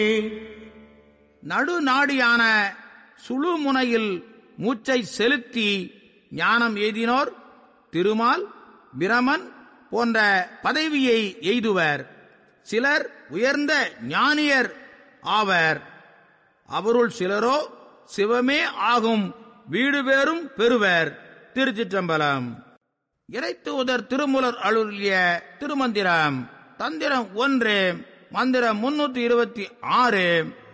நடுநாடியான சுழுமுனையில் மூச்சை செலுத்தி ஞானம் எய்தினோர் திருமால் பிரமன் போன்ற பதவியை எய்துவர் சிலர் உயர்ந்த ஞானியர் ஆவர் அவருள் சிலரோ சிவமே ஆகும் வீடு பேரும் பெறுவர் திருச்சிற்றம்பலம் இறைத்தூதர் திருமுலர் அருளிய திருமந்திரம் தந்திரம் ஒன்று மந்திரம் முன்னூத்தி இருபத்தி ஆறு